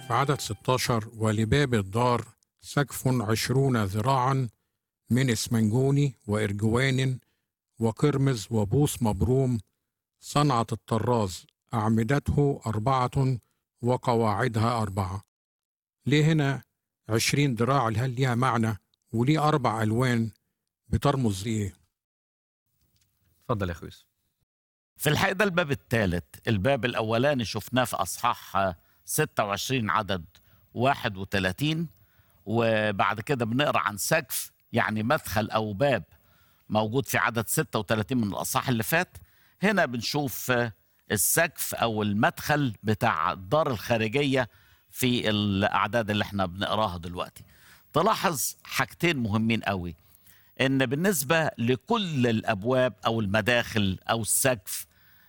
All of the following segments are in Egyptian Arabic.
في عدد 16 ولباب الدار سقف عشرون ذراعا من اسمنجوني وإرجوان وقرمز وبوص مبروم صنعة الطراز أعمدته أربعة وقواعدها أربعة ليه هنا عشرين ذراع هل ليها معنى وليه أربع ألوان بترمز لإيه اتفضل يا اخوي يوسف. في الحقيقة ده الباب الثالث الباب الأولاني شفناه في أصحاح 26 عدد 31 وبعد كده بنقرأ عن سقف يعني مدخل أو باب موجود في عدد 36 من الأصحاح اللي فات هنا بنشوف السقف أو المدخل بتاع الدار الخارجية في الأعداد اللي احنا بنقراها دلوقتي تلاحظ حاجتين مهمين قوي ان بالنسبه لكل الابواب او المداخل او السقف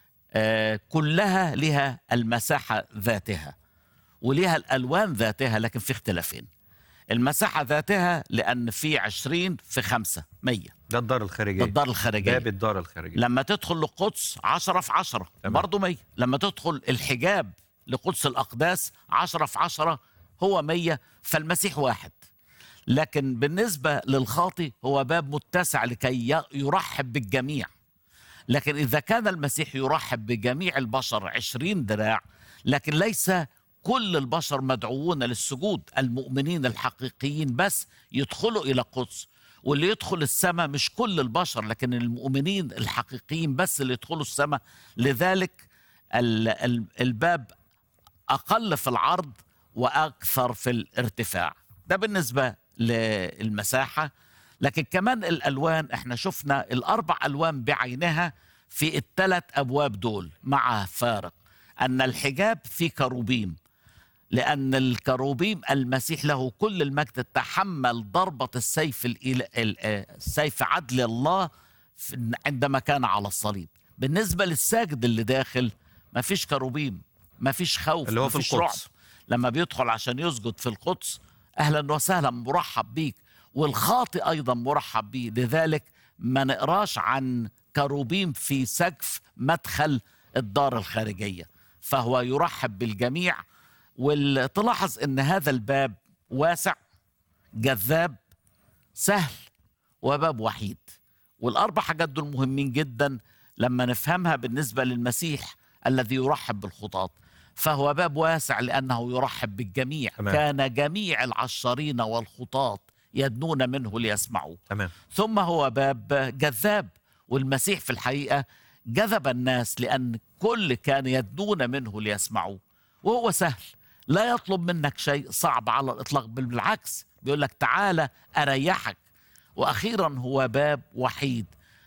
آه، كلها لها المساحه ذاتها وليها الالوان ذاتها لكن في اختلافين المساحه ذاتها لان في 20 في 5 100 ده الدار الخارجيه ده الدار الخارجيه باب الدار الخارجيه لما تدخل للقدس 10 في 10 تمام. برضه 100 لما تدخل الحجاب لقدس الأقداس 10 في 10 هو 100 فالمسيح واحد لكن بالنسبة للخاطي هو باب متسع لكي ي- يرحب بالجميع لكن إذا كان المسيح يرحب بجميع البشر عشرين ذراع لكن ليس كل البشر مدعوون للسجود المؤمنين الحقيقيين بس يدخلوا إلى القدس واللي يدخل السماء مش كل البشر لكن المؤمنين الحقيقيين بس اللي يدخلوا السماء لذلك ال- ال- الباب أقل في العرض وأكثر في الارتفاع ده بالنسبة للمساحة لكن كمان الألوان احنا شفنا الأربع ألوان بعينها في الثلاث أبواب دول مع فارق أن الحجاب فيه كروبيم لأن الكروبيم المسيح له كل المجد تحمل ضربة السيف الإل... ال- آه، السيف عدل الله في- عندما كان على الصليب بالنسبة للساجد اللي داخل ما فيش كروبيم ما فيش خوف اللي هو في مفيش القدس. رعب لما بيدخل عشان يسجد في القدس اهلا وسهلا مرحب بيك والخاطئ ايضا مرحب بيه لذلك ما نقراش عن كروبيم في سقف مدخل الدار الخارجيه فهو يرحب بالجميع وتلاحظ ان هذا الباب واسع جذاب سهل وباب وحيد والاربع حاجات دول مهمين جدا لما نفهمها بالنسبه للمسيح الذي يرحب بالخطاة فهو باب واسع لانه يرحب بالجميع تمام. كان جميع العشارين والخطاة يدنون منه ليسمعوا تمام ثم هو باب جذاب والمسيح في الحقيقه جذب الناس لان كل كان يدنون منه ليسمعوا وهو سهل لا يطلب منك شيء صعب على الاطلاق بل بالعكس بيقول لك تعالى اريحك واخيرا هو باب وحيد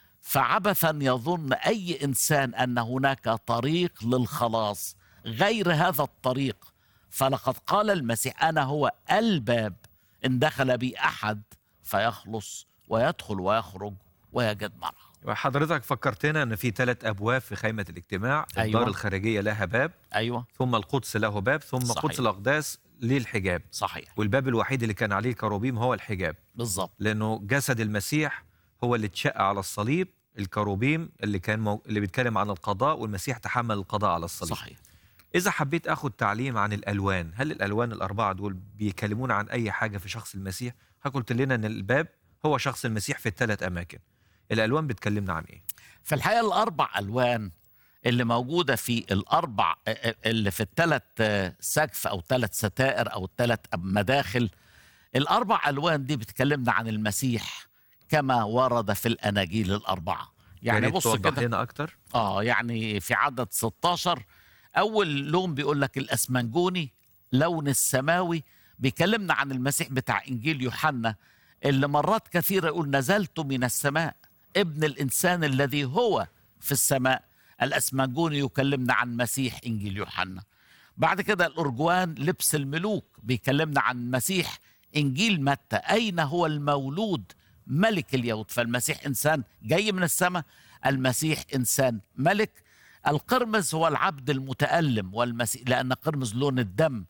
فعبثا يظن اي انسان ان هناك طريق للخلاص غير هذا الطريق فلقد قال المسيح انا هو الباب ان دخل بي احد فيخلص ويدخل ويخرج ويجد مرعى حضرتك فكرتنا ان في ثلاث ابواب في خيمه الاجتماع أيوة. الدار الخارجيه لها باب ايوه ثم القدس له باب ثم صحيح. قدس الاقداس للحجاب صحيح والباب الوحيد اللي كان عليه كروبيم هو الحجاب بالظبط لانه جسد المسيح هو اللي اتشق على الصليب الكروبيم اللي كان مو... اللي بيتكلم عن القضاء والمسيح تحمل القضاء على الصليب صحيح اذا حبيت اخد تعليم عن الالوان هل الالوان الاربعه دول بيكلمون عن اي حاجه في شخص المسيح قلت لنا ان الباب هو شخص المسيح في الثلاث اماكن الالوان بتكلمنا عن ايه في الحقيقه الاربع الوان اللي موجوده في الاربع اللي في الثلاث سقف او ثلاث ستائر او الثلاث مداخل الاربع الوان دي بتكلمنا عن المسيح كما ورد في الاناجيل الاربعه يا يعني ريت بص توضح كده لنا اكتر اه يعني في عدد 16 اول لون بيقول لك الاسمنجوني لون السماوي بيكلمنا عن المسيح بتاع انجيل يوحنا اللي مرات كثيره يقول نزلت من السماء ابن الانسان الذي هو في السماء الاسمنجوني يكلمنا عن مسيح انجيل يوحنا بعد كده الارجوان لبس الملوك بيكلمنا عن مسيح انجيل متى اين هو المولود ملك اليهود فالمسيح انسان جاي من السماء المسيح انسان ملك القرمز هو العبد المتألم والمسيح لأن قرمز لون الدم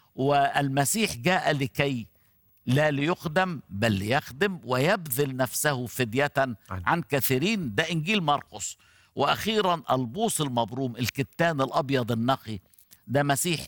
والمسيح جاء لكي لا ليخدم بل ليخدم ويبذل نفسه فدية عن كثيرين ده إنجيل مرقس وأخيرا البوص المبروم الكتان الأبيض النقي ده مسيح